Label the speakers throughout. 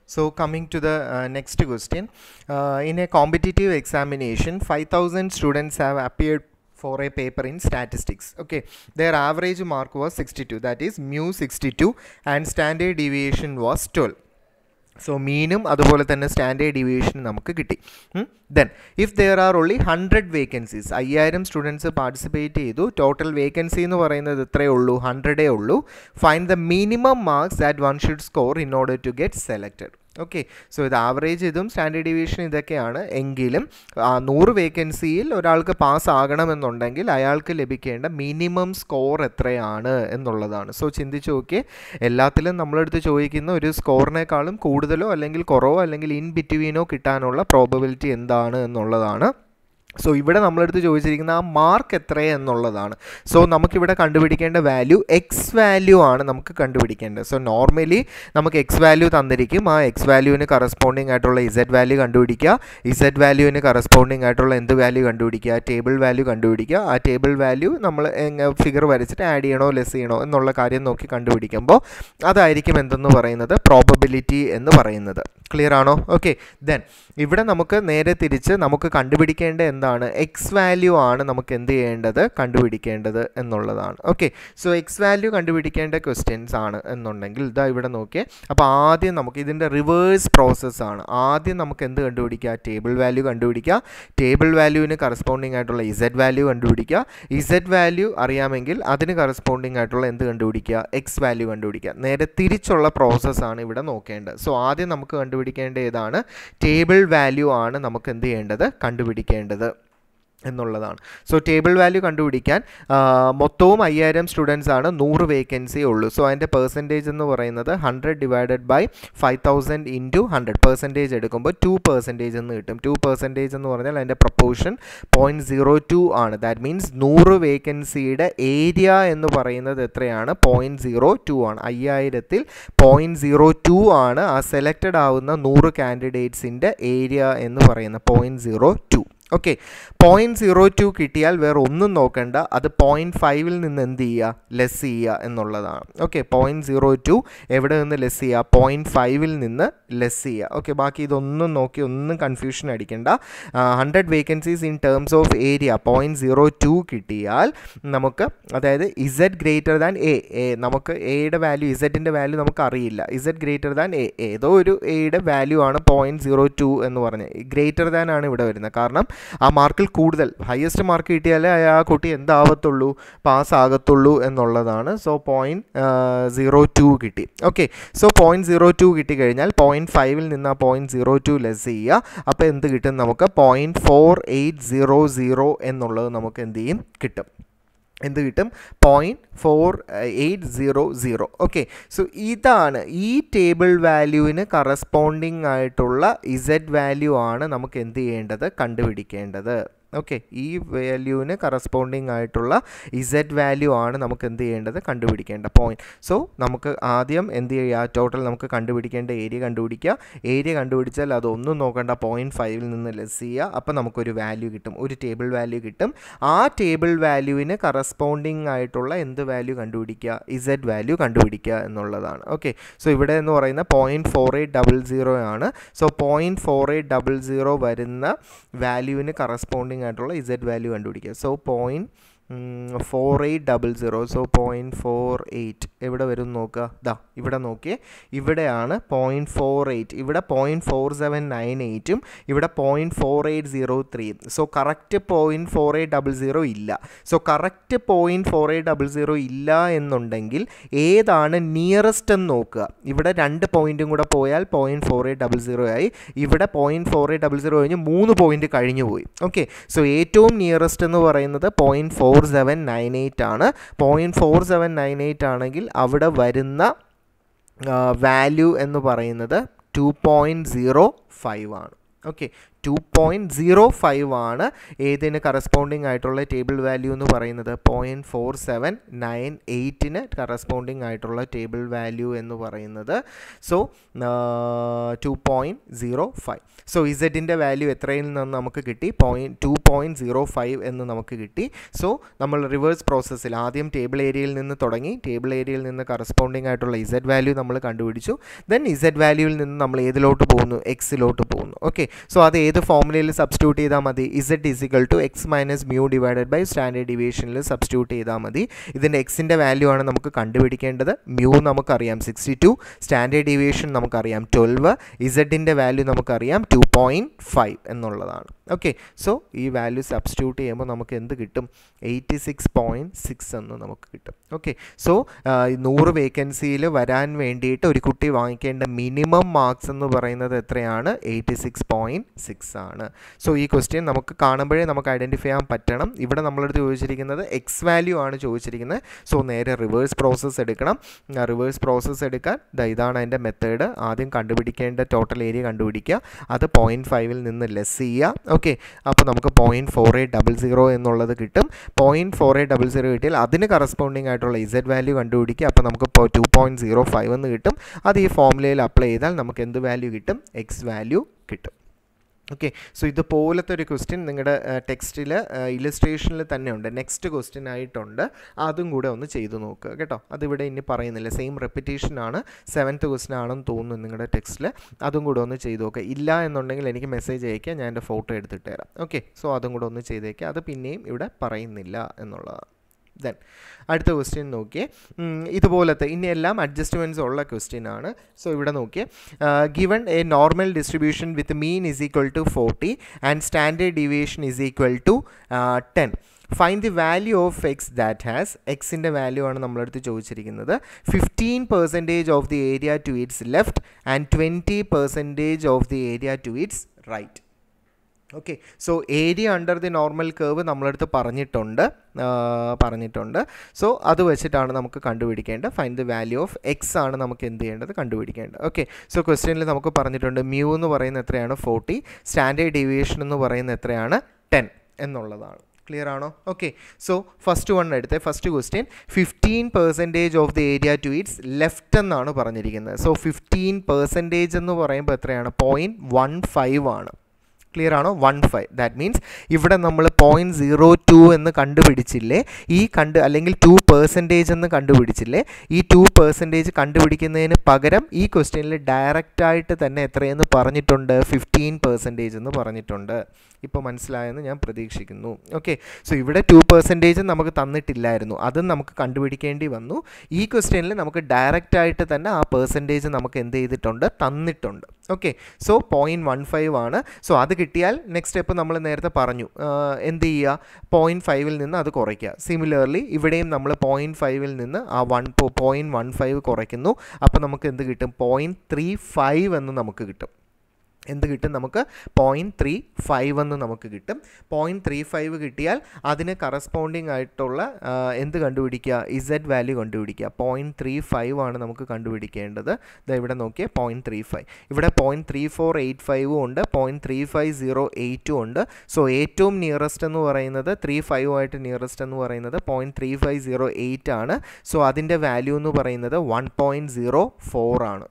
Speaker 1: So coming to the uh, next question, uh, in a competitive examination, 5,000 students have appeared for a paper in statistics. Okay, their average mark was 62, that is mu 62, and standard deviation was 12. So മീനും അതുപോലെ തന്നെ standard deviation നമുക്ക് കിട്ടി then if there are only hundred vacancies അയ്യായിരം students participate ചെയ്തു total vacancy എന്ന് പറയുന്നത് ഇത്രയേ ഉള്ളൂ ഹൺഡ്രഡേ ഉള്ളൂ fine the minimum marks that one should score in order to get selected okay so ഇത് ആവറേജ് ഇതും സ്റ്റാൻഡേർഡ് ഡീവിയേഷൻ ഇതൊക്കെയാണ് എങ്കിലും ആ, നൂറ് വേക്കൻസിയിൽ ഒരാൾക്ക് പാസ് ആകണമെന്നുണ്ടെങ്കിൽ അയാൾക്ക് ലഭിക്കേണ്ട മിനിമം സ്കോർ എത്രയാണ് എന്നുള്ളതാണ് സോ ചിന്തിച്ച് നോക്കിയേ എല്ലാത്തിലും നമ്മളെടുത്ത് ചോദിക്കുന്ന ഒരു സ്കോറിനേക്കാളും കൂടുതലോ അല്ലെങ്കിൽ കുറവോ അല്ലെങ്കിൽ ഇൻ ബിറ്റ്വീനോ കിട്ടാനുള്ള പ്രോബബിലിറ്റി എന്താണ് എന്നുള്ളതാണ് സോ ഇവിടെ നമ്മളെടുത്ത് ചോദിച്ചിരിക്കുന്ന ആ മാർക്ക് എത്ര എന്നുള്ളതാണ് സോ നമുക്കിവിടെ കണ്ടുപിടിക്കേണ്ട വാല്യൂ എക്സ് വാല്യൂ ആണ് നമുക്ക് കണ്ടുപിടിക്കേണ്ടത് സോ നോർമലി നമുക്ക് എക്സ് വാല്യൂ തന്നിരിക്കും ആ എക്സ് വാല്യൂവിന് കറസ്പോണ്ടിങ് ആയിട്ടുള്ള ഇസഡ് വാല്യൂ കണ്ടുപിടിക്കുക ഇസഡ് വാല്യൂവിന് കറസ്പോണ്ടിങ് ആയിട്ടുള്ള എന്ത് വാല്യൂ കണ്ടുപിടിക്കുക ടേബിൾ വാല്യൂ കണ്ടുപിടിക്കുക ആ ടേബിൾ വാല്യൂ നമ്മൾ ഫിഗർ വരച്ചിട്ട് ആഡ് ചെയ്യണോ ലെസ് ചെയ്യണോ എന്നുള്ള കാര്യം നോക്കി കണ്ടുപിടിക്കുമ്പോൾ അതായിരിക്കും എന്തെന്ന് പറയുന്നത് പ്രോബബിലിറ്റി എന്ന് പറയുന്നത് ക്ലിയർ ആണോ ഓക്കെ ദെൻ ഇവിടെ നമുക്ക് നേരെ തിരിച്ച് നമുക്ക് കണ്ടുപിടിക്കേണ്ട എന്താണ് എക്സ് വാല്യൂ ആണ് നമുക്ക് എന്ത് ചെയ്യേണ്ടത് കണ്ടുപിടിക്കേണ്ടത് എന്നുള്ളതാണ് ഓക്കെ സോ എക്സ് വാല്യൂ കണ്ടുപിടിക്കേണ്ട ക്വസ്റ്റ്യൻസ് ആണ് എന്നുണ്ടെങ്കിൽ ഇതാ ഇവിടെ നോക്കിയേ അപ്പോൾ ആദ്യം നമുക്ക് ഇതിൻ്റെ റിവേഴ്സ് പ്രോസസ്സ് ആണ് ആദ്യം നമുക്ക് എന്ത് കണ്ടുപിടിക്കുക ടേബിൾ വാല്യൂ കണ്ടുപിടിക്കുക ടേബിൾ വാല്യൂവിന് കറസ്പോണ്ടിങ് ആയിട്ടുള്ള ഇസഡ് വാല്യൂ കണ്ടുപിടിക്കുക ഇസഡ് വാല്യൂ അറിയാമെങ്കിൽ അതിന് കറസ്പോണ്ടിങ് ആയിട്ടുള്ള എന്ത് കണ്ടുപിടിക്കുക എക്സ് വാല്യൂ കണ്ടുപിടിക്കുക നേരെ തിരിച്ചുള്ള പ്രോസസ്സാണ് ഇവിടെ നോക്കേണ്ടത് സോ ആദ്യം നമുക്ക് കണ്ടുപിടിക്കേണ്ട ഏതാണ് ടേബിൾ വാല്യൂ ആണ് നമുക്ക് എന്ത് ചെയ്യേണ്ടത് കണ്ടുപിടിക്കേണ്ടത് എന്നുള്ളതാണ് സോ ടേബിൾ വാല്യൂ കണ്ടുപിടിക്കാൻ ആ, മൊത്തവും അയ്യായിരം സ്റ്റുഡൻസ് ആണ് നൂറ് വേക്കൻസി ഉള്ളൂ സോ അതിൻ്റെ പെർസെൻറ്റേജ് എന്ന് പറയുന്നത് hundred divided by five thousand into hundred percentage എടുക്കുമ്പോൾ ടു പെർസെൻറ്റേജ് എന്ന് കിട്ടും ടു പെർസെൻറ്റേജ് എന്ന് പറഞ്ഞാൽ അതിൻ്റെ പ്രപ്പോർഷൻ പോയിൻറ്റ് സീറോ ടു ആണ് ദാറ്റ് മീൻസ് നൂറ് വേക്കൻസിയുടെ ഏരിയ എന്ന് പറയുന്നത് എത്രയാണ് പോയിൻറ്റ് സീറോ ടു ആണ് അയ്യായിരത്തിൽ പോയിൻറ്റ് സീറോ ടു ആണ് ആ സെലക്റ്റഡ് ആവുന്ന നൂറ് കാൻഡിഡേറ്റ്സിൻ്റെ ഏരിയ എന്ന് പറയുന്നത് point zero two okay point zero two കിട്ടിയാൽ വേറെ ഒന്നും നോക്കണ്ട അത് പോയിൻറ്റ് ഫൈവിൽ നിന്ന് എന്ത് ചെയ്യുക ലെസ് ചെയ്യുക എന്നുള്ളതാണ് ഓക്കെ പോയിൻറ്റ് സീറോ ടു എവിടെ നിന്ന് ലെസ് ചെയ്യുക പോയിൻറ്റ് ഫൈവിൽ നിന്ന് ലെസ് ചെയ്യുക ഓക്കെ ബാക്കി ഇതൊന്നും നോക്കി ഒന്നും കൺഫ്യൂഷൻ അടിക്കണ്ട hundred vacancies in terms of area point zero two കിട്ടിയാൽ നമുക്ക് അതായത് z greater than A A നമുക്ക് എയുടെ വാല്യൂ ഇസഡിൻ്റെ വാല്യൂ നമുക്ക് അറിയില്ല ഇസഡ് ഗ്രേറ്റർ ദാൻ എ ഏതോ ഒരു എയുടെ വാല്യൂ ആണ് പോയിൻറ്റ് സീറോ ടു എന്ന് പറഞ്ഞത് ഗ്രേറ്റർ ദാൻ ആണ് ഇവിടെ വരുന്നത് കാരണം ആ മാർക്കിൽ കൂടുതൽ ഹയസ്റ്റ് മാർക്ക് കിട്ടിയാലേ ആ കുട്ടി എന്താവത്തുള്ളൂ പാസ് ആകത്തുള്ളൂ എന്നുള്ളതാണ് സോ പോയിൻറ്റ് സീറോ ടു കിട്ടി okay so point zero two കിട്ടിക്കഴിഞ്ഞാൽ പോയിൻറ്റ് ഫൈവിൽ നിന്ന് ആ പോയിൻറ്റ് സീറോ ടു ലെസ് ചെയ്യുക അപ്പോൾ എന്ത് കിട്ടും നമുക്ക് point four eight zero zero എന്നുള്ളത് നമുക്ക് എന്ത് ചെയ്യും കിട്ടും എന്ത് കിട്ടും point four eight zero zero okay so ഇതാണ് ഈ ടേബിൾ വാല്യൂവിന് കറസ്പോണ്ടിങ് ആയിട്ടുള്ള ഇസഡ് വാല്യൂ ആണ് നമുക്ക് എന്ത് ചെയ്യേണ്ടത് കണ്ടുപിടിക്കേണ്ടത് ഓക്കെ ഈ വാല്യൂവിന് കറസ്പോണ്ടിങ് ആയിട്ടുള്ള ഇസഡ് വാല്യൂ ആണ് നമുക്ക് എന്ത് ചെയ്യേണ്ടത് കണ്ടുപിടിക്കേണ്ട പോയിന്റ് സോ നമുക്ക് ആദ്യം എന്ത് ചെയ്യുക ടോട്ടൽ നമുക്ക് കണ്ടുപിടിക്കേണ്ട ഏരിയ കണ്ടുപിടിക്കുക ഏരിയ കണ്ടുപിടിച്ചാൽ അതൊന്നും നോക്കേണ്ട പോയിൻറ്റ് ഫൈവിൽ നിന്ന് ലെസ് ചെയ്യുക അപ്പോൾ നമുക്കൊരു വാല്യൂ കിട്ടും ഒരു ടേബിൾ വാല്യൂ കിട്ടും ആ ടേബിൾ വാല്യൂവിന് കറസ്പോണ്ടിങ് ആയിട്ടുള്ള എന്ത് വാല്യൂ കണ്ടുപിടിക്കുക ഇസഡ് വാല്യൂ കണ്ടുപിടിക്കുക എന്നുള്ളതാണ് ഓക്കെ സോ ഇവിടെ എന്ന് പറയുന്ന point four eight double zero ആണ് so point four eight double zero വരുന്ന വാല്യൂവിന് കറസ്പോണ്ടിങ് ആയിട്ടുള്ള ഇസഡ് വാല്യൂ കണ്ടുപിടിക്കുക so point four eight double zero so point four eight എവിടെ വരും നോക്കുക ദാ ഇവിടെ നോക്കിയേ ഇവിടെയാണ് പോയിൻറ്റ് ഫോർ എയ്റ്റ് ഇവിടെ പോയിൻറ്റ് ഫോർ സെവൻ നയൻ എയ്റ്റും ഇവിടെ പോയിൻറ്റ് ഫോർ എയ്റ്റ് സീറോ ത്രീയും so correct point four eight double zero ഇല്ല so correct point four eight double zero ഇല്ല എന്നുണ്ടെങ്കിൽ ഏതാണ് നിയറസ്റ്റ് എന്ന് നോക്കുക ഇവിടെ രണ്ട് പോയിൻറ്റും കൂടെ പോയാൽ point four eight double zero ആയി ഇവിടെ point four eight double zero കഴിഞ്ഞ് മൂന്ന് പോയിൻറ്റ് കഴിഞ്ഞു പോയി ഓക്കെ സോ ഏറ്റവും നിയറസ്റ്റ് എന്ന് പറയുന്നത് point four seven nine eight ആണ് point four seven nine eight ആണെങ്കിൽ അവിടെ വരുന്ന വാല്യൂ എന്ന് പറയുന്നത് ടു പോയിൻറ്റ് സീറോ ഫൈവ് ആണ് okay two point zero five ആണ് ഏതിന് കറസ്പോണ്ടിങ് ആയിട്ടുള്ള ടേബിൾ വാല്യൂ എന്ന് പറയുന്നത് പോയിൻറ്റ് ഫോർ സെവൻ നയൻ എയ്റ്റിന് കറസ്പോണ്ടിങ് ആയിട്ടുള്ള ടേബിൾ വാല്യൂ എന്ന് പറയുന്നത് so two point zero five so ഇസഡിൻ്റെ വാല്യൂ എത്രയിൽ നിന്ന് നമുക്ക് കിട്ടി point two point zero five എന്ന് നമുക്ക് കിട്ടി സോ നമ്മൾ റിവേഴ്സ് പ്രോസസ്സിൽ ആദ്യം ടേബിൾ ഏരിയയിൽ നിന്ന് തുടങ്ങി ടേബിൾ ഏരിയയിൽ നിന്ന് കറസ്പോണ്ടിങ് ആയിട്ടുള്ള ഇസഡ് വാല്യൂ നമ്മൾ കണ്ടുപിടിച്ചു ദെൻ ഇസഡ് വാല്യൂവിൽ നിന്ന് നമ്മൾ ഏതിലോട്ട് പോകുന്നു എക്സിലോട്ട് പോകുന്നു ഓക്കെ സോ അത് ഏത് ഫോമുലയിൽ സബ്സ്റ്റിറ്റ്യൂട്ട് ചെയ്താൽ മതി z is equal to x minus mu divided by standard ഡിവിയേഷനിൽ സബ്സ്റ്റിറ്റ്യൂട്ട് ചെയ്താൽ മതി ഇതിൻ്റെ എക്സിൻ്റെ വാല്യൂ ആണ് നമുക്ക് കണ്ടുപിടിക്കേണ്ടത് മ്യൂ നമുക്കറിയാം സിക്സ്റ്റി ടു സ്റ്റാൻഡേർഡ് ഡിവിയേഷൻ നമുക്കറിയാം ട്വൽവ് ഇസഡിൻ്റെ വാല്യൂ നമുക്കറിയാം ടു പോയിൻറ്റ് ഫൈവ് എന്നുള്ളതാണ് ഓക്കെ സോ ഈ വാല്യൂ സബ്സ്റ്റിറ്റ്യൂട്ട് ചെയ്യുമ്പോൾ നമുക്ക് എന്ത് കിട്ടും എയ്റ്റി സിക്സ് പോയിൻറ്റ് സിക്സ് എന്ന് നമുക്ക് കിട്ടും ഓക്കെ സോ നൂറ് വേക്കൻസിയിൽ വരാൻ വേണ്ടിയിട്ട് ഒരു കുട്ടി വാങ്ങിക്കേണ്ട മിനിമം മാർക്സ് എന്ന് പറയുന്നത് എത്രയാണ് എയ്റ്റി സിക്സ് പോയിൻറ്റ് സിക്സ് ആണ് സോ ഈ ക്വസ്റ്റ്യൻ നമുക്ക് കാണുമ്പോഴേ നമുക്ക് ഐഡൻറ്റിഫൈ ചെയ്യാൻ പറ്റണം ഇവിടെ നമ്മളടുത്ത് ചോദിച്ചിരിക്കുന്നത് എക്സ് വാല്യൂ ആണ് ചോദിച്ചിരിക്കുന്നത് സോ നേരെ റിവേഴ്സ് പ്രോസസ്സ് എടുക്കണം റിവേഴ്സ് പ്രോസസ്സ് എടുക്കാൻ ദാ ഇതാണ് അതിൻ്റെ മെത്തേഡ് ആദ്യം കണ്ടുപിടിക്കേണ്ട ടോട്ടൽ ഏരിയ കണ്ടുപിടിക്കുക അത് പോയിൻറ്റ് ഫൈവിൽ നിന്ന് ലെസ് ചെയ്യുക ഓക്കെ അപ്പോൾ നമുക്ക് point four eight double zero എന്നുള്ളത് കിട്ടും point four eight double zero കിട്ടിയാൽ അതിന് കറസ്പോണ്ടിങ് ആയിട്ടുള്ള ഇസഡ് വാല്യൂ കണ്ടുപിടിക്കുക അപ്പോൾ നമുക്ക് ടു പോയിൻറ്റ് സീറോ ഫൈവ് എന്ന് കിട്ടും അത് ഈ ഫോമുലയിൽ അപ്ലൈ ചെയ്താൽ നമുക്ക് എന്ത് വാല്യൂ കിട്ടും എക്സ് വാല്യൂ കിട്ടും ഓക്കെ സോ ഇതുപോലത്തെ ഒരു ക്വസ്റ്റ്യൻ നിങ്ങളുടെ ടെക്സ്റ്റിൽ ഇലസ്ട്രേഷനിൽ തന്നെ ഉണ്ട് നെക്സ്റ്റ് ക്വസ്റ്റ്യൻ ആയിട്ടുണ്ട് അതും കൂടെ ഒന്ന് ചെയ്തു നോക്കുക കേട്ടോ അതിവിടെ ഇനി പറയുന്നില്ല സെയിം റെപ്പിറ്റേഷൻ ആണ് സെവൻത്ത് ക്വസ്റ്റ്യൻ ആണെന്ന് തോന്നുന്നു നിങ്ങളുടെ ടെക്സ്റ്റിൽ അതും കൂടെ ഒന്ന് ചെയ്തു നോക്കുക ഇല്ല എന്നുണ്ടെങ്കിൽ എനിക്ക് മെസ്സേജ് അയക്കുക ഞാൻ എൻ്റെ ഫോട്ടോ എടുത്തിട്ട് തരാം ഓക്കെ സോ അതും കൂടെ ഒന്ന് ചെയ്തേക്കുക അത് പിന്നെയും ഇവിടെ പറയുന്നില്ല എന്നുള്ളതാണ് ദെൻ അടുത്ത ക്വസ്റ്റ്യൻ നോക്കിയേ ഇതുപോലത്തെ ഇനി എല്ലാം അഡ്ജസ്റ്റ്മെൻറ്റ്സ് ഉള്ള ക്വസ്റ്റ്യൻ ആണ് സോ ഇവിടെ നോക്കിയേ given a normal distribution with mean is equal to forty and standard deviation is equal to ten find the value of x that has എക്സിൻ്റെ വാല്യൂ ആണ് നമ്മളടുത്ത് ചോദിച്ചിരിക്കുന്നത് fifteen percentage of the area to its left and twenty percentage of the area to its right okay so area under the normal curve നമ്മളടുത്ത് പറഞ്ഞിട്ടുണ്ട് പറഞ്ഞിട്ടുണ്ട് so അത് വെച്ചിട്ടാണ് നമുക്ക് കണ്ടുപിടിക്കേണ്ടത് find the value of X ആണ് നമുക്ക് എന്ത് ചെയ്യേണ്ടത് കണ്ടുപിടിക്കേണ്ടത് ഓക്കെ സോ ക്വസ്റ്റ്യനിൽ നമുക്ക് പറഞ്ഞിട്ടുണ്ട് മ്യൂ എന്ന് പറയുന്നത് എത്രയാണ് ഫോർട്ടി സ്റ്റാൻഡേർഡ് ഡീവിയേഷൻ എന്ന് പറയുന്നത് എത്രയാണ് ടെൻ എന്നുള്ളതാണ് ക്ലിയർ ആണോ ഓക്കെ സോ ഫസ്റ്റ് വൺ എടുത്തേ first question fifteen percentage of the area to its left എന്നാണ് പറഞ്ഞിരിക്കുന്നത് സോ ഫിഫ്റ്റീൻ പെർസെൻറ്റേജ് എന്ന് പറയുമ്പോൾ എത്രയാണ് പോയിൻറ്റ് വൺ ഫൈവ് ആണ് ക്ലിയർ ആണോ വൺ ഫൈവ് ദാറ്റ് മീൻസ് ഇവിടെ നമ്മൾ പോയിൻറ്റ് സീറോ ടു എന്ന് കണ്ടുപിടിച്ചില്ലേ ഈ കണ്ട് അല്ലെങ്കിൽ ടു പെർസെൻറ്റേജ് എന്ന് കണ്ടുപിടിച്ചില്ലേ ഈ ടു പെർസെൻറ്റേജ് കണ്ടുപിടിക്കുന്നതിന് പകരം ഈ ക്വസ്റ്റ്യനിൽ ഡയറക്റ്റായിട്ട് തന്നെ എത്രയെന്ന് പറഞ്ഞിട്ടുണ്ട് ഫിഫ്റ്റീൻ പെർസെൻറ്റേജ് എന്ന് പറഞ്ഞിട്ടുണ്ട് ഇപ്പോൾ മനസ്സിലായെന്ന് ഞാൻ പ്രതീക്ഷിക്കുന്നു ഓക്കെ സോ ഇവിടെ ടു പെർസെൻറ്റേജ് നമുക്ക് തന്നിട്ടില്ലായിരുന്നു അതും നമുക്ക് കണ്ടുപിടിക്കേണ്ടി വന്നു ഈ ക്വസ്റ്റ്യനിൽ നമുക്ക് ഡയറക്റ്റായിട്ട് തന്നെ ആ പെർസെൻറ്റേജ് നമുക്ക് എന്ത് ചെയ്തിട്ടുണ്ട് തന്നിട്ടുണ്ട് okay so point one five ആണ് സോ അത് കിട്ടിയാൽ നെക്സ്റ്റ് സ്റ്റെപ്പ് നമ്മൾ നേരത്തെ പറഞ്ഞു എന്ത് ചെയ്യുക പോയിൻറ്റ് ഫൈവിൽ നിന്ന് അത് കുറയ്ക്കുക സിമിലർലി ഇവിടെയും നമ്മൾ പോയിൻറ്റ് ഫൈവിൽ നിന്ന് ആ വൺ പോയിൻറ്റ് വൺ ഫൈവ് കുറയ്ക്കുന്നു അപ്പോൾ നമുക്ക് എന്ത് കിട്ടും പോയിൻറ്റ് ത്രീ ഫൈവ് എന്ന് നമുക്ക് കിട്ടും എന്ത് കിട്ടും നമുക്ക് പോയിൻറ്റ് ത്രീ ഫൈവ് എന്ന് നമുക്ക് കിട്ടും പോയിൻറ്റ് ത്രീ ഫൈവ് കിട്ടിയാൽ അതിന് കറസ്പോണ്ടിങ് ആയിട്ടുള്ള എന്ത് കണ്ടുപിടിക്കുക ഇസഡ് വാല്യൂ കണ്ടുപിടിക്കുക പോയിൻറ്റ് ത്രീ ഫൈവ് ആണ് നമുക്ക് കണ്ടുപിടിക്കേണ്ടത് ഇതാ ഇവിടെ നോക്കിയാൽ പോയിൻറ്റ് ത്രീ ഫൈവ് ഇവിടെ പോയിൻറ്റ് ത്രീ ഫോർ എയ്റ്റ് ഫൈവും ഉണ്ട് പോയിൻറ്റ് ത്രീ ഫൈവ് സീറോ എയ്റ്റും ഉണ്ട് സോ ഏറ്റവും നിയറസ്റ്റ് എന്ന് പറയുന്നത് ത്രീ ഫൈവ് ആയിട്ട് നിയറസ്റ്റ് എന്ന് പറയുന്നത് point three five zero eight ആണ് സോ അതിൻ്റെ വാല്യൂ എന്ന് പറയുന്നത് വൺ പോയിൻറ്റ് സീറോ ഫോർ ആണ്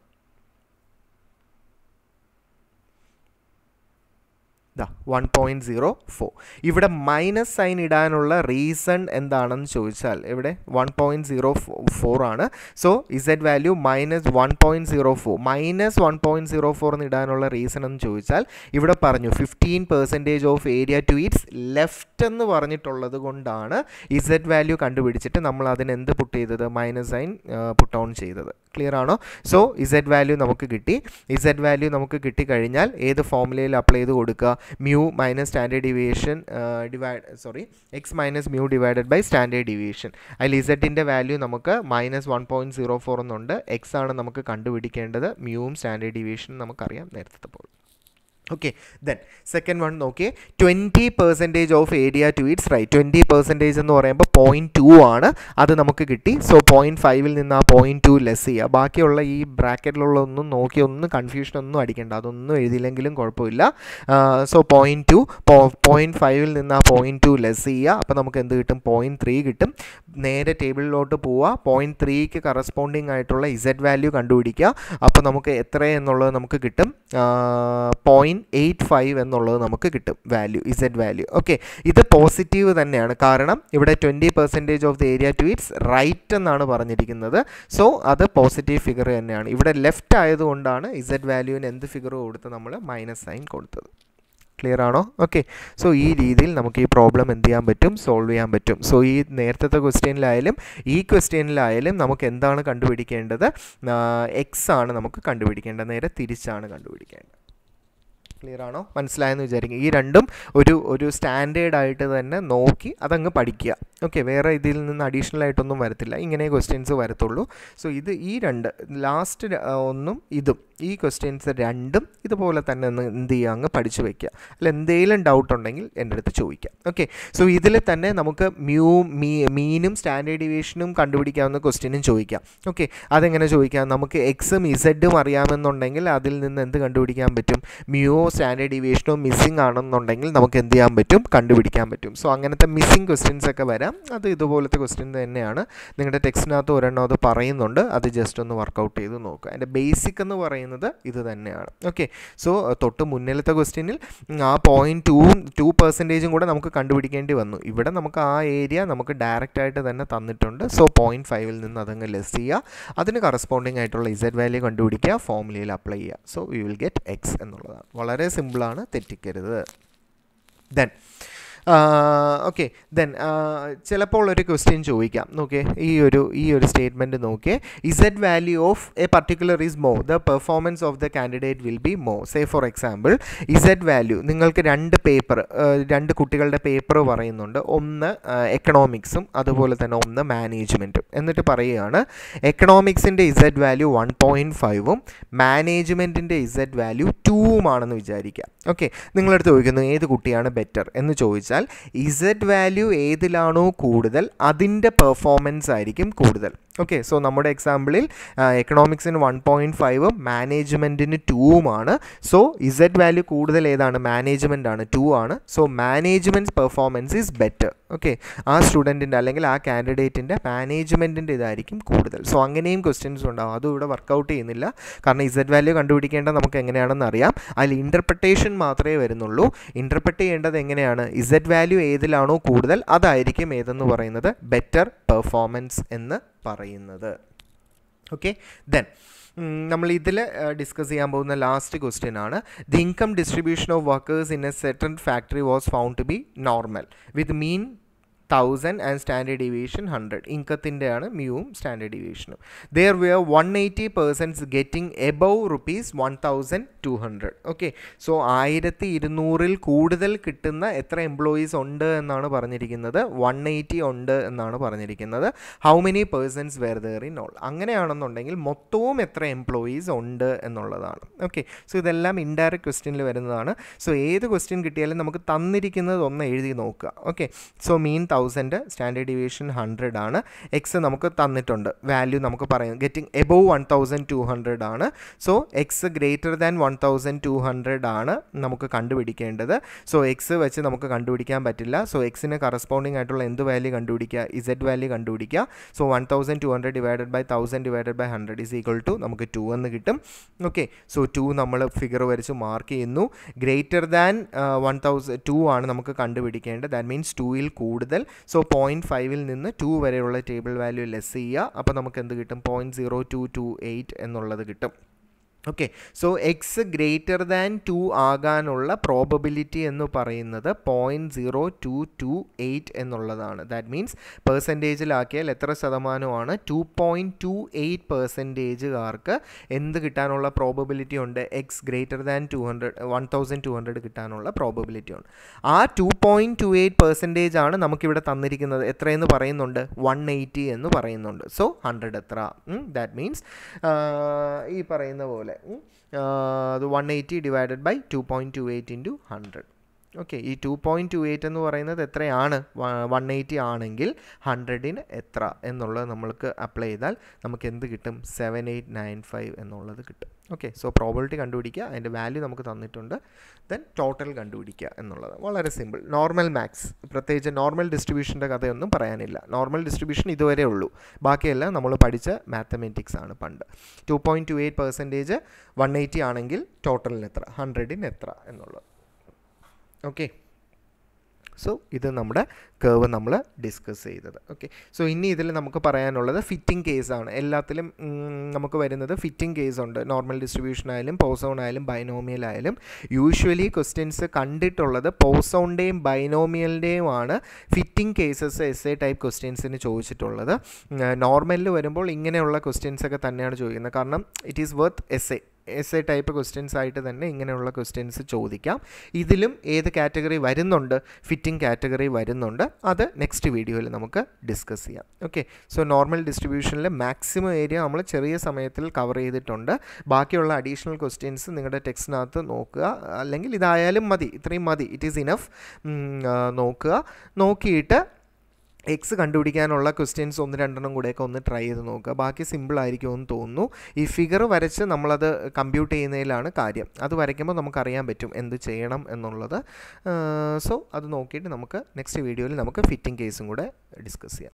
Speaker 1: ദാ വൺ പോയിൻറ്റ് സീറോ ഫോർ ഇവിടെ മൈനസ് സൈൻ ഇടാനുള്ള റീസൺ എന്താണെന്ന് ചോദിച്ചാൽ ഇവിടെ വൺ പോയിൻറ്റ് സീറോ ഫോർ ആണ് so z value minus one point zero four minus one point zero four എന്ന് ഇടാനുള്ള റീസൺ എന്ന് ചോദിച്ചാൽ ഇവിടെ പറഞ്ഞു fifteen percentage of area to its left എന്ന് പറഞ്ഞിട്ടുള്ളത് കൊണ്ടാണ് ഇസഡ് വാല്യൂ കണ്ടുപിടിച്ചിട്ട് നമ്മൾ അതിന് എന്ത് പുട്ട് ചെയ്തത് മൈനസ് സൈൻ പുട്ട് ഓൺ ചെയ്തത് ക്ലിയർ ആണോ സോ ഇസഡ് വാല്യൂ നമുക്ക് കിട്ടി ഇസഡ് വാല്യൂ നമുക്ക് കിട്ടിക്കഴിഞ്ഞാൽ ഏത് ഫോമുലയിൽ അപ്ലൈ ചെയ്ത് കൊടുക്കുക mu minus standard deviation divide sorry x minus mu divided by standard deviation അതിൽ ഇസഡിൻ്റെ വാല്യൂ നമുക്ക് minus one point zero four എന്നുണ്ട് എക്സ് ആണ് നമുക്ക് കണ്ടുപിടിക്കേണ്ടത് മ്യൂവും സ്റ്റാൻഡേർഡ് ഡീവിയേഷനും നമുക്കറിയാം നേരത്തെ പോലെ ഓക്കെ ദെൻ സെക്കൻഡ് വൺ നോക്കിയേ twenty percentage of area to its right twenty percentage എന്ന് പറയുമ്പോൾ പോയിൻറ്റ് ടു ആണ് അത് നമുക്ക് കിട്ടി സോ പോയിൻറ്റ് ഫൈവിൽ നിന്ന് ആ പോയിൻറ്റ് ടു ലെസ് ചെയ്യുക ബാക്കിയുള്ള ഈ ബ്രാക്കറ്റിലുള്ള ഒന്നും നോക്കി ഒന്നും കൺഫ്യൂഷൻ ഒന്നും അടിക്കേണ്ട അതൊന്നും എഴുതിയില്ലെങ്കിലും കുഴപ്പമില്ല സോ പോയിൻറ്റ് ടു പോയിൻറ്റ് ഫൈവിൽ നിന്ന് ആ പോയിൻറ്റ് ടു ലെസ് ചെയ്യുക അപ്പോൾ നമുക്ക് എന്ത് കിട്ടും പോയിൻറ്റ് ത്രീ കിട്ടും നേരെ ടേബിളിലോട്ട് പോവുക പോയിൻറ്റ് ത്രീക്ക് കറസ്പോണ്ടിങ് ആയിട്ടുള്ള ഇസഡ് വാല്യൂ കണ്ടുപിടിക്കുക അപ്പോൾ നമുക്ക് എത്ര എന്നുള്ളത് നമുക്ക് കിട്ടും പോയിൻറ്റ് എയ്റ്റ് ഫൈവ് എന്നുള്ളത് നമുക്ക് കിട്ടും വാല്യൂ ഇസഡ് വാല്യൂ ഓക്കെ ഇത് പോസിറ്റീവ് തന്നെയാണ് കാരണം ഇവിടെ twenty percentage of the area to its right എന്നാണ് പറഞ്ഞിരിക്കുന്നത് സോ അത് പോസിറ്റീവ് ഫിഗർ തന്നെയാണ് ഇവിടെ ലെഫ്റ്റ് ആയതുകൊണ്ടാണ് ഇസഡ് വാല്യൂവിന് എന്ത് ഫിഗർ കൊടുത്ത് നമ്മൾ മൈനസ് സൈൻ കൊടുത്തത് ക്ലിയർ ആണോ ഓക്കെ സോ ഈ രീതിയിൽ നമുക്ക് ഈ പ്രോബ്ലം എന്ത് ചെയ്യാൻ പറ്റും സോൾവ് ചെയ്യാൻ പറ്റും സോ ഈ നേരത്തെ ക്വസ്റ്റ്യനിലായാലും ഈ ക്വസ്റ്റ്യനിലായാലും നമുക്ക് എന്താണ് കണ്ടുപിടിക്കേണ്ടത് എക്സ് ആണ് നമുക്ക് കണ്ടുപിടിക്കേണ്ടത് നേരെ തിരിച്ചാണ് കണ്ടുപിടിക്കേണ്ടത് ക്ലിയർ ആണോ മനസ്സിലായെന്ന് വിചാരിക്കും ഈ രണ്ടും ഒരു ഒരു സ്റ്റാൻഡേർഡ് ആയിട്ട് തന്നെ നോക്കി അതങ്ങ് പഠിക്കുക ഓക്കെ വേറെ ഇതിൽ നിന്ന് അഡീഷണൽ ആയിട്ടൊന്നും വരത്തില്ല ഇങ്ങനെ ക്വസ്റ്റ്യൻസ് വരത്തുള്ളൂ സോ ഇത് ഈ രണ്ട് ലാസ്റ്റ് ഒന്നും ഇതും ഈ ക്വസ്റ്റ്യൻസ് രണ്ടും ഇതുപോലെ തന്നെ ഒന്ന് എന്ത് ചെയ്യുക അങ്ങ് പഠിച്ചു വയ്ക്കുക അല്ല എന്തെങ്കിലും ഡൗട്ട് ഉണ്ടെങ്കിൽ എൻ്റെ അടുത്ത് ചോദിക്കാം ഓക്കെ സോ ഇതിൽ തന്നെ നമുക്ക് മ്യൂ മീ മീനും സ്റ്റാൻഡേർഡ് ഡിവിയേഷനും കണ്ടുപിടിക്കാവുന്ന ക്വസ്റ്റ്യനും ചോദിക്കാം ഓക്കെ അതെങ്ങനെ ചോദിക്കാം നമുക്ക് എക്സും ഇസഡും അറിയാമെന്നുണ്ടെങ്കിൽ അതിൽ നിന്ന് എന്ത് കണ്ടുപിടിക്കാൻ പറ്റും മ്യൂ സ്റ്റാൻഡേർഡ് ഡീവിയേഷനോ മിസ്സിംഗ് ആണെന്നുണ്ടെങ്കിൽ നമുക്ക് എന്ത് ചെയ്യാൻ പറ്റും കണ്ടുപിടിക്കാൻ പറ്റും സോ അങ്ങനത്തെ മിസ്സിംഗ് ക്വസ്റ്റ്യൻസ് ഒക്കെ വരാം അത് ഇതുപോലത്തെ ക്വസ്റ്റ്യൻ തന്നെയാണ് നിങ്ങളുടെ ടെക്സ്റ്റിനകത്ത് ഒരെണ്ണം അത് പറയുന്നുണ്ട് അത് ജസ്റ്റ് ഒന്ന് വർക്കൗട്ട് ചെയ്ത് നോക്കുക അതിൻ്റെ ബേസിക് എന്ന് പറയുന്നത് ഇത് തന്നെയാണ് ഓക്കെ സോ തൊട്ട് മുന്നിലത്തെ ക്വസ്റ്റ്യനിൽ ആ പോയിൻറ്റ് ടൂ ടു പെർസെൻറ്റേജും കൂടെ നമുക്ക് കണ്ടുപിടിക്കേണ്ടി വന്നു ഇവിടെ നമുക്ക് ആ ഏരിയ നമുക്ക് ഡയറക്റ്റ് ആയിട്ട് തന്നെ തന്നിട്ടുണ്ട് സോ പോയിൻറ്റ് ഫൈവിൽ നിന്ന് അതങ്ങ് ലെസ് ചെയ്യുക അതിന് കറസ്പോണ്ടിങ് ആയിട്ടുള്ള ഇസഡ് വാല്യൂ കണ്ടുപിടിക്കുക ഫോമുലയിൽ അപ്ലൈ ചെയ്യുക so you will get x എന്നുള്ളതാണ് വളരെ സിമ്പിളാണ് തെറ്റിക്കരുത് ദെൻ ഓക്കെ ദെൻ ചിലപ്പോൾ ഒരു ക്വസ്റ്റ്യൻ ചോദിക്കാം നോക്കിയേ ഈ ഒരു ഈ ഒരു സ്റ്റേറ്റ്മെൻറ്റ് നോക്കിയേ z value of a particular is more the performance of the candidate will be more say for example z value നിങ്ങൾക്ക് രണ്ട് പേപ്പർ രണ്ട് കുട്ടികളുടെ പേപ്പർ പറയുന്നുണ്ട് ഒന്ന് എക്കണോമിക്സും അതുപോലെ തന്നെ ഒന്ന് മാനേജ്മെൻറ്റും എന്നിട്ട് പറയുകയാണ് എക്കണോമിക്സിൻ്റെ ഇസഡ് വാല്യൂ വൺ പോയിൻറ്റ് ഫൈവും മാനേജ്മെൻറ്റിൻ്റെ ഇസഡ് വാല്യൂ ടൂവുമാണെന്ന് വിചാരിക്കുക ഓക്കെ നിങ്ങളടുത്ത് ചോദിക്കുന്നു ഏത് കുട്ടിയാണ് ബെറ്റർ എന്ന് ചോദിച്ചാൽ ഇസഡ് വാല്യൂ ഏതിലാണോ കൂടുതൽ അതിൻ്റെ പെർഫോമൻസ് ആയിരിക്കും കൂടുതൽ ഓക്കെ സോ നമ്മുടെ എക്സാമ്പിളിൽ എക്കണോമിക്സിന് വൺ പോയിൻറ്റ് ഫൈവും മാനേജ്മെൻറ്റിന് ടൂവുമാണ് സോ ഇസഡ് വാല്യൂ കൂടുതൽ ഏതാണ് മാനേജ്മെൻ്റ് ആണ് ടു ആണ് so management performance is better okay ആ സ്റ്റുഡൻറ്റിൻ്റെ അല്ലെങ്കിൽ ആ കാൻഡിഡേറ്റിൻ്റെ മാനേജ്മെൻറ്റിൻ്റെ ഇതായിരിക്കും കൂടുതൽ സോ അങ്ങനെയും ക്വസ്റ്റ്യൻസ് ഉണ്ടാവും അതും ഇവിടെ വർക്കൗട്ട് ചെയ്യുന്നില്ല കാരണം ഇസഡ് വാല്യൂ കണ്ടുപിടിക്കേണ്ടത് നമുക്ക് എങ്ങനെയാണെന്ന് അറിയാം അതിൽ ഇൻ്റർപ്രിട്ടേഷൻ മാത്രമേ വരുന്നുള്ളൂ ഇൻ്റർപ്രറ്റ് ചെയ്യേണ്ടത് എങ്ങനെയാണ് ഇസഡ് വാല്യൂ ഏതിലാണോ കൂടുതൽ അതായിരിക്കും ഏതെന്ന് പറയുന്നത് ബെറ്റർ പെർഫോമൻസ് എന്ന് പറയുന്നത് ഓക്കെ ദെൻ നമ്മൾ ഇതിൽ ഡിസ്കസ് ചെയ്യാൻ പോകുന്ന ലാസ്റ്റ് ക്വസ്റ്റ്യൻ ആണ് the income distribution of workers in a certain factory was found to be normal with mean thousand and standard deviation hundred ഇൻകത്തിൻ്റെയാണ് മ്യൂവും സ്റ്റാൻഡേർഡ് ഡീവിയേഷനും there were one eighty persons getting above rupees one thousand two hundred okay so ആയിരത്തി ഇരുന്നൂറിൽ കൂടുതൽ കിട്ടുന്ന എത്ര employees ഉണ്ട് എന്നാണ് പറഞ്ഞിരിക്കുന്നത് വൺ എയ്റ്റി ഉണ്ട് എന്നാണ് പറഞ്ഞിരിക്കുന്നത് how many persons were there in all അങ്ങനെയാണെന്നുണ്ടെങ്കിൽ മൊത്തവും എത്ര എംപ്ലോയീസ് ഉണ്ട് എന്നുള്ളതാണ് ഓക്കെ സോ ഇതെല്ലാം ഇൻഡയറക്റ്റ് ക്വസ്റ്റ്യനിൽ വരുന്നതാണ് സോ ഏത് ക്വസ്റ്റ്യൻ കിട്ടിയാലും നമുക്ക് തന്നിരിക്കുന്നത് ഒന്ന് എഴുതി നോക്കുക okay so mean thousand standard deviation hundred ആണ് എക്സ് നമുക്ക് തന്നിട്ടുണ്ട് വാല്യൂ നമുക്ക് പറയാം getting above one thousand two hundred ആണ് so x greater than one thousand two hundred ആണ് നമുക്ക് കണ്ടുപിടിക്കേണ്ടത് സോ എക്സ് വെച്ച് നമുക്ക് കണ്ടുപിടിക്കാൻ പറ്റില്ല സോ എക്സിന് കറസ്പോണ്ടിങ് ആയിട്ടുള്ള എന്ത് വാല്യൂ കണ്ടുപിടിക്കുക ഇസഡ് വാല്യൂ കണ്ടുപിടിക്കുക so one thousand two hundred divided by thousand divided by hundred is equal to നമുക്ക് ടു എന്ന് കിട്ടും ഓക്കെ സോ ടു നമ്മൾ ഫിഗർ വരച്ച് മാർക്ക് ചെയ്യുന്നു greater than one thousand two ആണ് നമുക്ക് കണ്ടുപിടിക്കേണ്ടത് ദാറ്റ് മീൻസ് ടൂയിൽ കൂടുതൽ സോ പോയിൻറ്റ് ഫൈവിൽ നിന്ന് ടു വരെയുള്ള ടേബിൾ വാല്യൂ ലെസ് ചെയ്യുക അപ്പോൾ നമുക്ക് എന്ത് കിട്ടും point zero two two eight എന്നുള്ളത് കിട്ടും okay so x greater than two ആകാനുള്ള പ്രോബബിലിറ്റി എന്ന് പറയുന്നത് point zero two two eight എന്നുള്ളതാണ് ദാറ്റ് മീൻസ് പെർസെൻറ്റേജിലാക്കിയാൽ എത്ര ശതമാനമാണ് ടു പോയിൻറ്റ് ടു എയ്റ്റ് പെർസെൻറ്റേജുകാർക്ക് എന്ത് കിട്ടാനുള്ള പ്രോബബിലിറ്റി ഉണ്ട് x greater than two hundred one thousand two hundred കിട്ടാനുള്ള പ്രോബബിലിറ്റി ഉണ്ട് ആ two point two eight percentage ആണ് നമുക്കിവിടെ തന്നിരിക്കുന്നത് എത്രയെന്ന് പറയുന്നുണ്ട് വൺ എയ്റ്റി എന്ന് പറയുന്നുണ്ട് സോ ഹൺഡ്രഡ് എത്ര ദാറ്റ് മീൻസ് ഈ പറയുന്ന പോലെ പോലെ ഉം. ആ, അത് one eighty divided by two point two eight into hundred okay ഈ ടു പോയിൻറ്റ് ടു എയ്റ്റ് എന്ന് പറയുന്നത് എത്രയാണ് വൺ എയ്റ്റി ആണെങ്കിൽ ഹൺഡ്രഡിന് എത്ര എന്നുള്ളത് നമ്മൾക്ക് അപ്ലൈ ചെയ്താൽ നമുക്ക് എന്ത് കിട്ടും സെവൻ എയ്റ്റ് നയൻ ഫൈവ് എന്നുള്ളത് കിട്ടും ഓക്കെ സോ പ്രോബിലിറ്റി കണ്ടുപിടിക്കുക അതിൻ്റെ വാല്യൂ നമുക്ക് തന്നിട്ടുണ്ട് ദെൻ ടോട്ടൽ കണ്ടുപിടിക്കുക എന്നുള്ളത് വളരെ സിമ്പിൾ നോർമൽ മാത്സ് പ്രത്യേകിച്ച് നോർമൽ ഡിസ്ട്രിബ്യൂഷൻ്റെ കഥയൊന്നും പറയാനില്ല നോർമൽ ഡിസ്ട്രിബ്യൂഷൻ ഇതുവരെ ഉള്ളൂ ബാക്കിയെല്ലാം നമ്മൾ പഠിച്ച മാത്തമെറ്റിക്സ് ആണ് പണ്ട് two point two eight percentage one eighty ആണെങ്കിൽ ടോട്ടലിന് എത്ര ഹൺഡ്രഡിന് എത്ര എന്നുള്ളത് ഓക്കെ സോ ഇത് നമ്മുടെ കേവ് നമ്മൾ ഡിസ്കസ് ചെയ്തത് ഓക്കെ സോ ഇനി ഇതിൽ നമുക്ക് പറയാനുള്ളത് ഫിറ്റിംഗ് കേസാണ് എല്ലാത്തിലും ഉം, നമുക്ക് വരുന്നത് ഫിറ്റിംഗ് കേസ് ഉണ്ട് നോർമൽ ഡിസ്ട്രിബ്യൂഷൻ ആയാലും പോസോൺ ആയാലും ബൈനോമിയൽ ആയാലും യൂഷ്വലി ക്വസ്റ്റ്യൻസ് കണ്ടിട്ടുള്ളത് പോസോണിൻ്റെയും ബൈനോമിയലിൻ്റെയും ആണ് fitting cases S A type ക്വസ്റ്റ്യൻസിന് ചോദിച്ചിട്ടുള്ളത് നോർമലിൽ വരുമ്പോൾ ഇങ്ങനെയുള്ള ക്വസ്റ്റ്യൻസ് ഒക്കെ തന്നെയാണ് ചോദിക്കുന്നത് കാരണം it is worth S A S A type questions ആയിട്ട് തന്നെ ഇങ്ങനെയുള്ള ക്വസ്റ്റ്യൻസ് ചോദിക്കാം ഇതിലും ഏത് കാറ്റഗറി വരുന്നുണ്ട് ഫിറ്റിംഗ് കാറ്റഗറി വരുന്നുണ്ട് അത് നെക്സ്റ്റ് വീഡിയോയിൽ നമുക്ക് ഡിസ്കസ് ചെയ്യാം ഓക്കെ സോ നോർമൽ ഡിസ്ട്രിബ്യൂഷനിൽ മാക്സിമം ഏരിയ നമ്മൾ ചെറിയ സമയത്തിൽ കവർ ചെയ്തിട്ടുണ്ട് ബാക്കിയുള്ള അഡീഷണൽ ക്വസ്റ്റ്യൻസ് നിങ്ങളുടെ ടെക്സ്റ്റിനകത്ത് നോക്കുക അല്ലെങ്കിൽ ഇതായാലും മതി ഇത്രയും മതി ഇറ്റ് ഈസ് ഇനഫ് നോക്കുക നോക്കിയിട്ട് എക്സ് കണ്ടുപിടിക്കാനുള്ള ക്വസ്റ്റ്യൻസ് ഒന്ന് രണ്ടെണ്ണം കൂടെയൊക്കെ ഒന്ന് ട്രൈ ചെയ്ത് നോക്കുക ബാക്കി സിമ്പിൾ ആയിരിക്കുമെന്ന് തോന്നുന്നു ഈ ഫിഗർ വരച്ച് നമ്മളത് കമ്പ്യൂട്ട് ചെയ്യുന്നതിലാണ് കാര്യം അത് വരയ്ക്കുമ്പോൾ നമുക്കറിയാൻ പറ്റും എന്ത് ചെയ്യണം എന്നുള്ളത് സോ അത് നോക്കിയിട്ട് നമുക്ക് നെക്സ്റ്റ് വീഡിയോയിൽ നമുക്ക് ഫിറ്റിംഗ് കേസും കൂടെ ഡിസ്കസ് ചെയ്യാം